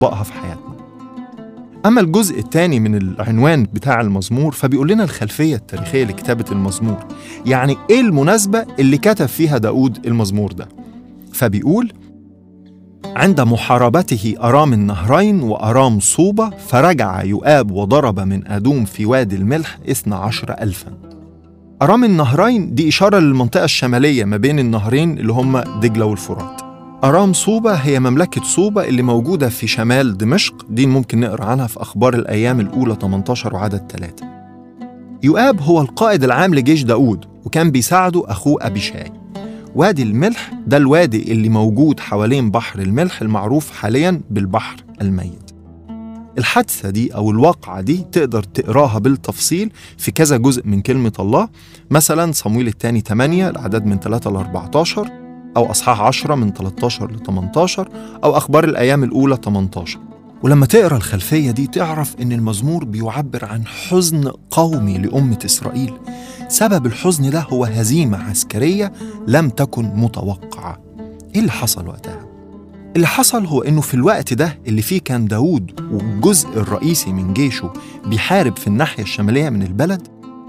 نطبقها في حياتنا أما الجزء الثاني من العنوان بتاع المزمور فبيقول لنا الخلفية التاريخية لكتابة المزمور يعني إيه المناسبة اللي كتب فيها داود المزمور ده فبيقول عند محاربته أرام النهرين وأرام صوبة فرجع يؤاب وضرب من أدوم في وادي الملح إثنى عشر ألفا أرام النهرين دي إشارة للمنطقة الشمالية ما بين النهرين اللي هم دجلة والفرات أرام صوبة هي مملكة صوبة اللي موجودة في شمال دمشق دي ممكن نقرأ عنها في أخبار الأيام الأولى 18 وعدد 3 يؤاب هو القائد العام لجيش داود وكان بيساعده أخوه أبيشاي وادي الملح ده الوادي اللي موجود حوالين بحر الملح المعروف حاليا بالبحر الميت الحادثة دي أو الواقعة دي تقدر تقراها بالتفصيل في كذا جزء من كلمة الله مثلا صمويل الثاني 8 الأعداد من 3 ل 14 أو أصحاح 10 من 13 ل 18 أو أخبار الأيام الأولى 18 ولما تقرا الخلفية دي تعرف إن المزمور بيعبر عن حزن قومي لأمة إسرائيل سبب الحزن ده هو هزيمة عسكرية لم تكن متوقعة إيه اللي حصل وقتها؟ اللي حصل هو إنه في الوقت ده اللي فيه كان داود والجزء الرئيسي من جيشه بيحارب في الناحية الشمالية من البلد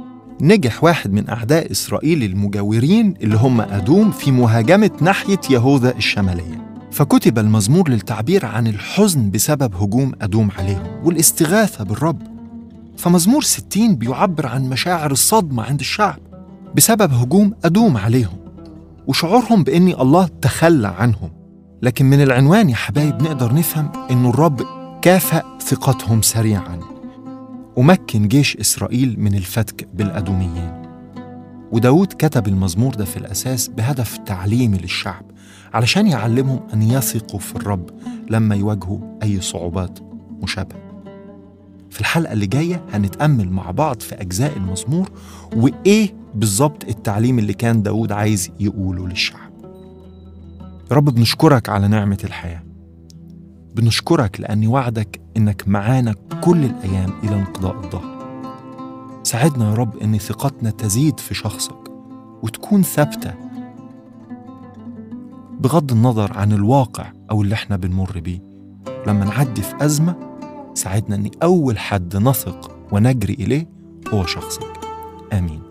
نجح واحد من أعداء إسرائيل المجاورين اللي هم أدوم في مهاجمة ناحية يهوذا الشمالية فكتب المزمور للتعبير عن الحزن بسبب هجوم أدوم عليهم والاستغاثة بالرب فمزمور 60 بيعبر عن مشاعر الصدمة عند الشعب بسبب هجوم أدوم عليهم وشعورهم بأن الله تخلى عنهم لكن من العنوان يا حبايب نقدر نفهم أن الرب كافأ ثقتهم سريعا ومكن جيش إسرائيل من الفتك بالأدوميين وداود كتب المزمور ده في الأساس بهدف تعليمي للشعب علشان يعلمهم أن يثقوا في الرب لما يواجهوا أي صعوبات مشابهة في الحلقة اللي جاية هنتأمل مع بعض في أجزاء المزمور وإيه بالظبط التعليم اللي كان داود عايز يقوله للشعب يا رب بنشكرك على نعمة الحياة بنشكرك لأن وعدك إنك معانا كل الأيام إلى انقضاء الظهر ساعدنا يا رب إن ثقتنا تزيد في شخصك وتكون ثابتة بغض النظر عن الواقع أو اللي احنا بنمر بيه لما نعدي في أزمة ساعدنا أن أول حد نثق ونجري إليه هو شخصك آمين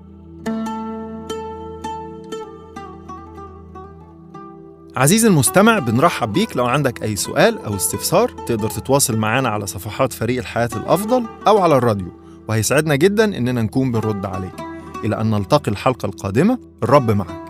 عزيزي المستمع بنرحب بيك لو عندك أي سؤال أو استفسار تقدر تتواصل معنا على صفحات فريق الحياة الأفضل أو على الراديو وهيسعدنا جدا إننا نكون بنرد عليك إلى أن نلتقي الحلقة القادمة الرب معك